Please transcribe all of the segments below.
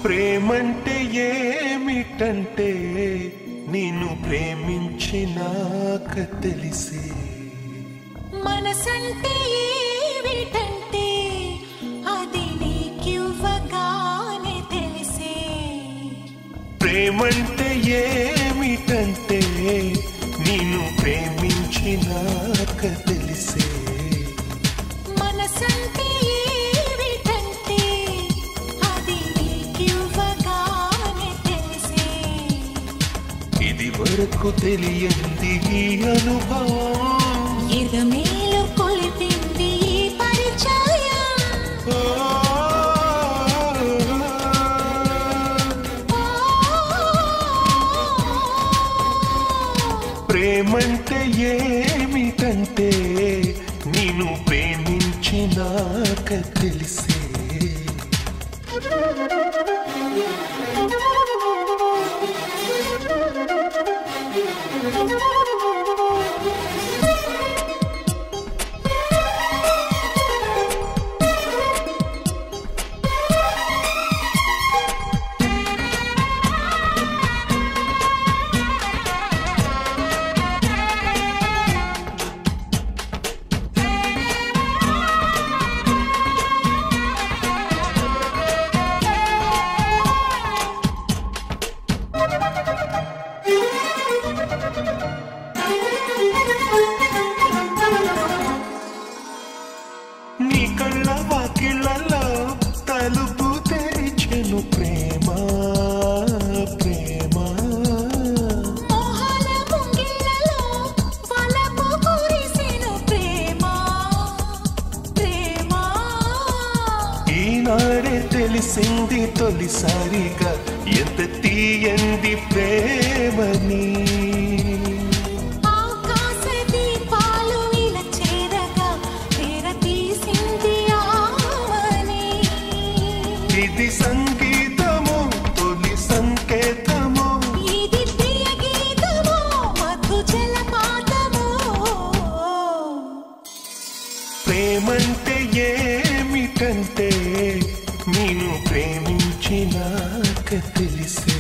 ప్రేమంటే ఏమిటంటే నిన్ను ప్రేమించినాక తెలిసే మనసంటే ఏమిటంటే అది నీకివ్వగానే తెలిసే ప్రేమంటే ఏమిటంటే నిన్ను ప్రేమించినాక తెలిసే మనసంటే ఏమిటంటే అది నీకివ్వగానే తెలిసే ఇది వరకు తెలియంది ఈ అనుభవం ఎదమేలు కొలిపింది ఈ పరిచయం ఓ, ప్రేమంటే ఏమిటంటే నిన్ను ప్రేమించినాక తెలిసే నీ కళ్ళ వాకిళ్ళలో తలుపు తెరిచెను ప్రేమ ప్రేమ మోహాల ముంగిళ్ళలో వలపు కురిసెను ప్రేమ ప్రేమ ఈనాడే తెలిసింది తొలిసారిగా ఎంత తీయంది ప్రేమని ఆకాశ దీపాలు ఇలా చేరగా తెర తీసింది ఆమని ఇది సంగీతము తొలి సంకేతము ఇది ప్రియ గీతమో మధు జలపాతమో ప్రేమంటే ఏమిటంటే నేను ప్రేమించినాక తెలిసే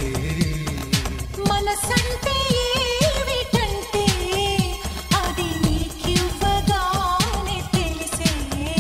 మనసంటే ఏమిటంటే అది నీకివ్వగానే తెలిసే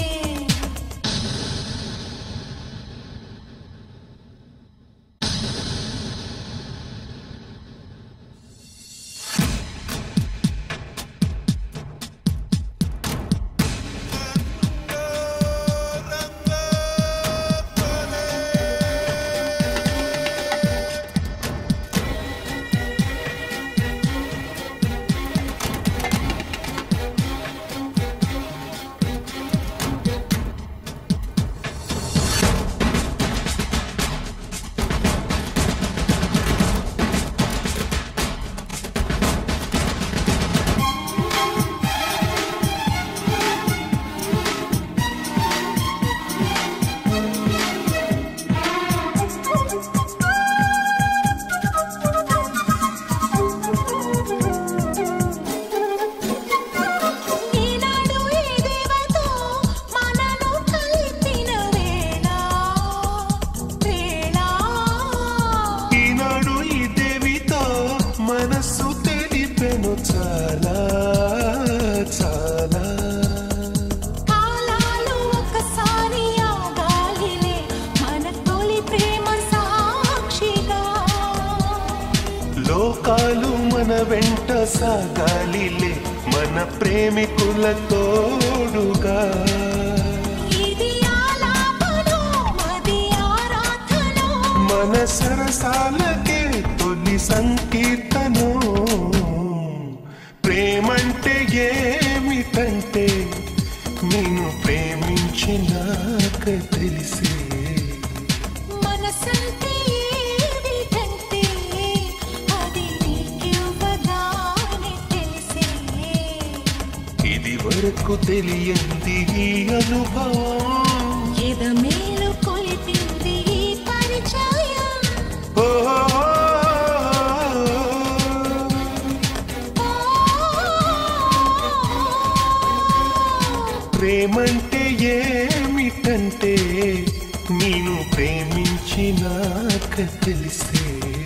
ఈనాడు ఈ దేవతో మనను కలిపిన వేళ వేళ ఈనాడు ఈ దేవితో మనస్సు తెలిపెను చాలా చాలా కాలాలు ఒకసారి ఆగాలిలే మన తొలి ప్రేమ సాక్షిగా లోకాలు మన వెంట సాగాలిలే మన ప్రేమికుల తోడుగా ఇది ఆలాపనో మది ఆరాధనో మన సరసాలకే తొలి సంకీర్తను ప్రేమంటే ఏమిటంటే నేను ప్రేమించినాక తెలిసే మనసంటే ఏమిటంటే అది నీకివ్వగానే తెలిసే ఇది వరకు తెలియంది ఈ అనుభవం ఎదమేలు కొలిపింది ఈ పరిచయం ఓ, ప్రేమంటే ఏమిటంటే నేను ప్రేమించినాక తెలిసే